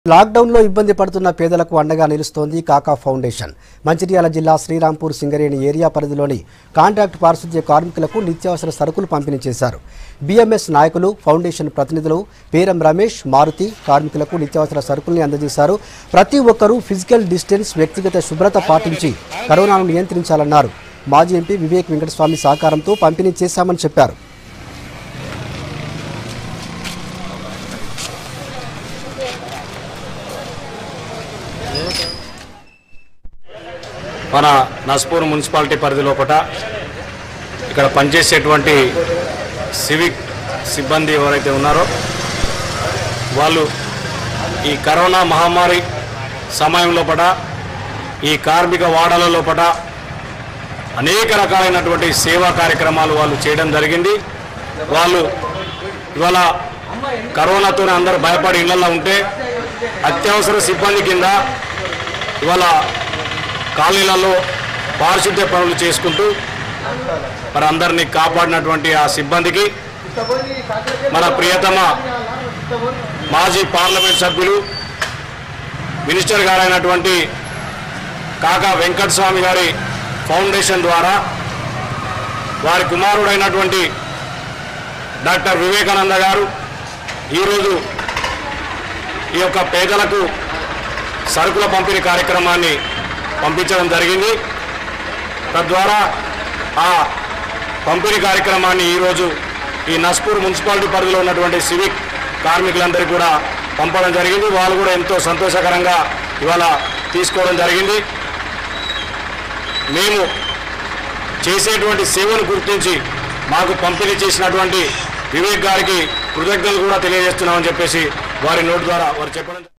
లాక్డౌన్లో ఇబ్బంది పడుతున్న పేదలకు అండగా నిలుస్తోంది కాకా ఫౌండేషన్ మంచిర్యాల జిల్లా శ్రీరాంపూర్ సింగరేణి ఏరియా పరిధిలోని కాంట్రాక్ట్ పారిశుద్ధ్య కార్మికులకు నిత్యావసర సరుకులు పంపిణీ చేశారు బీఎంఎస్ నాయకులు ఫౌండేషన్ ప్రతినిధులు పేరం రమేష్ మారుతి కార్మికులకు నిత్యావసర సరుకుల్ని అందజేశారు ప్రతి ఒక్కరూ ఫిజికల్ డిస్టెన్స్ వ్యక్తిగత శుభ్రత పాటించి కరోనాను నియంత్రించాలన్నారు మాజీ ఎంపీ వివేక్ వెంకటస్వామి సహకారంతో పంపిణీ చేశామని చెప్పారు మన నస్పూర్ మున్సిపాలిటీ పరిధి లోపల ఇక్కడ పనిచేసేటువంటి సివిక్ సిబ్బంది ఎవరైతే ఉన్నారో వాళ్ళు ఈ కరోనా మహమ్మారి సమయం లోపల ఈ కార్మిక వాడల లోపల అనేక రకాలైనటువంటి సేవా కార్యక్రమాలు వాళ్ళు చేయడం జరిగింది వాళ్ళు ఇవాళ కరోనాతో అందరూ భయపడి ఇళ్లలో ఉంటే అత్యవసర సిబ్బంది కింద ఇవాళ కాలనీలలో పారిశుద్ధ్య పనులు చేసుకుంటూ మరి అందరినీ కాపాడినటువంటి ఆ సిబ్బందికి మన ప్రియతమ మాజీ పార్లమెంట్ సభ్యులు మినిస్టర్ గారైనటువంటి కాకా వెంకటస్వామి గారి ఫౌండేషన్ ద్వారా వారి కుమారుడైనటువంటి డాక్టర్ వివేకానంద గారు ఈరోజు ఈ యొక్క పేదలకు సరుకుల పంపిణీ కార్యక్రమాన్ని పంపించడం జరిగింది తద్వారా ఆ పంపిణీ కార్యక్రమాన్ని ఈరోజు ఈ నస్పూర్ మున్సిపాలిటీ పరిధిలో ఉన్నటువంటి సివిక్ కార్మికులందరికీ కూడా పంపడం జరిగింది వాళ్ళు కూడా ఎంతో సంతోషకరంగా ఇవాళ తీసుకోవడం జరిగింది మేము చేసేటువంటి సేవను గుర్తించి మాకు పంపిణీ చేసినటువంటి వివేక్ గారికి కృతజ్ఞతలు కూడా తెలియజేస్తున్నామని చెప్పేసి వారి నోటి ద్వారా వారు చెప్పడం